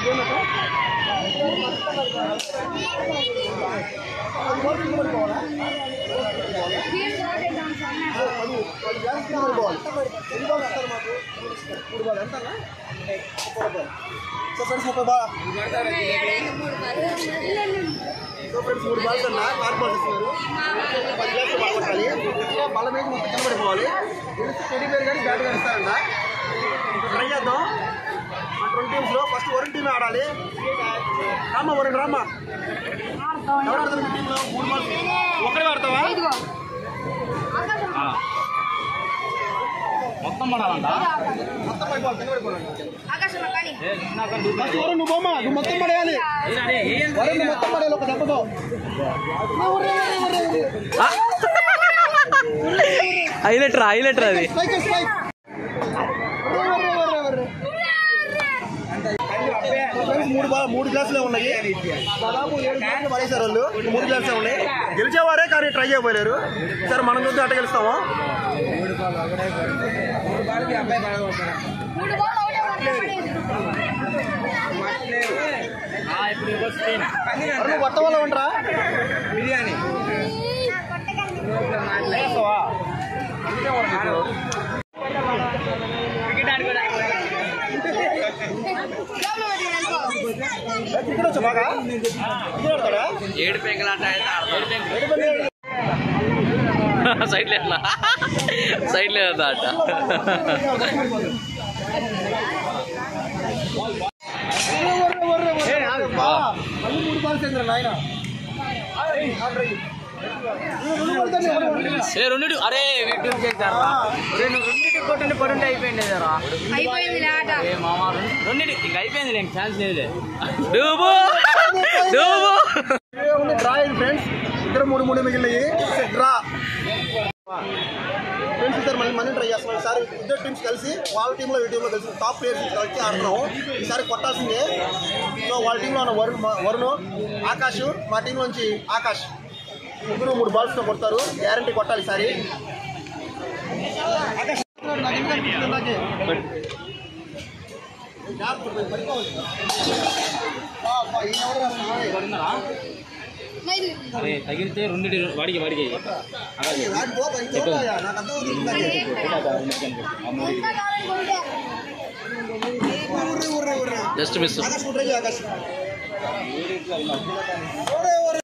Game అక్కడ పది పది గ్లాస్ మూడు బాల్ ఎన్ని బాల్ ఇస్తారు మాకు మూడు బాల్ ఎంత అన్న ముప్పై బాల్ సో ఫ్రెండ్స్ ముప్పై బాల్ సో ఫ్రెండ్స్ మూడు బాల్స్ అన్న ఆరు బాల్స్ ఇస్తున్నారు పది గ్లాసులు బాల్ కొట్టాలి బల మీద మొత్తం కింద పడిపోవాలి టెడీ పేరు కానీ బ్యాట్ కానీ ఇస్తారంట ట్రై చేద్దాం మన రెండు టీమ్స్లో ఫస్ట్ వరుణ్ టీమే ఆడాలి రామ్మ వరుణ్ రామ్మ ఎవరు ఆడతారు మీ టీంలో మూడు బాల్స్ ఒక్కడే ఆడతావా మొత్తం పడాలంట మొత్తం పడిపోవాలి కింద పడిపోవాలి ఫస్ట్ వరుణ్ నువ్వు బొమ్మ నువ్వు మొత్తం పడేయాలి వరుణ్ నువ్వు మొత్తం పడేయాలి ఒక దెబ్బతో హైలైట్ రా హైలైట్ రా అది స్ట్రైక్ స్ట్రైక్ మూడు బా- మూడు గ్లాసులే ఉన్నాయి దాదాపు ఏడు గ్లాసులు పడేశారు వాళ్ళు మూడు గ్లాసులే ఉన్నాయి గెలిచేవారే కానీ ట్రై చేయబోయారు సరే మనం చూద్దాం అట్ట గెలుస్తాము అరే నువ్వు కొత్త వాళ్ళు ఉంటారా బిర్యానీ క్రికెట్ వచ్చా బాగా క్రికెట్ ఆడతాడా ఏడు పెంకలాట ఏడు మంది ఆడు- సైడ్ లేదా సైడ్ లేదా అట ఒర్రే, ఒర్రే, ఒర్రే. బా, మళ్ళీ మూడు బాల్స్ ఏంద్రా నాయన రెండు కొడతాను, ఎవరు కొడతారు? ఏ రెండు అరే వీటి చేశారు రెండింటి కొట్టండి పడుంటే అయిపోయింది రా అయిపోయింది ఆట ఏ మామ రెండింటి ఇంకా అయిపోయింది నేను ఛాన్స్ లేదులే డూబు డూబు ఏ ఉంది డ్రా అయింది ఫ్రెండ్స్ ఇద్దరు మూడు మూడు మిగిలినాయి డ్రా ఫ్రెండ్స్ ఇద్దరు మళ్ళీ మనీ ట్రై చేస్తున్నాం ఈసారి ఇద్దరు టీమ్స్ కలిసి వాళ్ళ టీంలో ఈ టీంలో కలిసి టాప్ ప్లేయర్స్ కలిసి ఆడుతున్నాం ఈసారి కొట్టాల్సిందే సో వాళ్ళ టీంలో ఉన్న వరుణ్ మా- వరుణ్ ఆకాష్ మా టీం నుంచి ఆకాష్ ముగ్గురు మూడు బాల్స్ కొడతారు గ్యారంటీ కొట్టాలి ఈసారి ఆకాష్ నాకు ఇంకా అనిపిస్తుంది నాకే. జాగ్రత్త, పడిపోవాలి. బా, బా, ఈయన ఎవరు రా స్వామి? అరే తగిలితే రెండింటి వాడికి వాడికి రాడు పో, పైకి పోతాయా? నాకు అర్థం అవుతుంది ఇందాకే. ఊర్రే, ఊర్రే, ఊర్రే. జస్ట్ మిస్ ఆకాశ్ కుట్రయ్య, ఆకాశ్. ఊరే, ఊరే.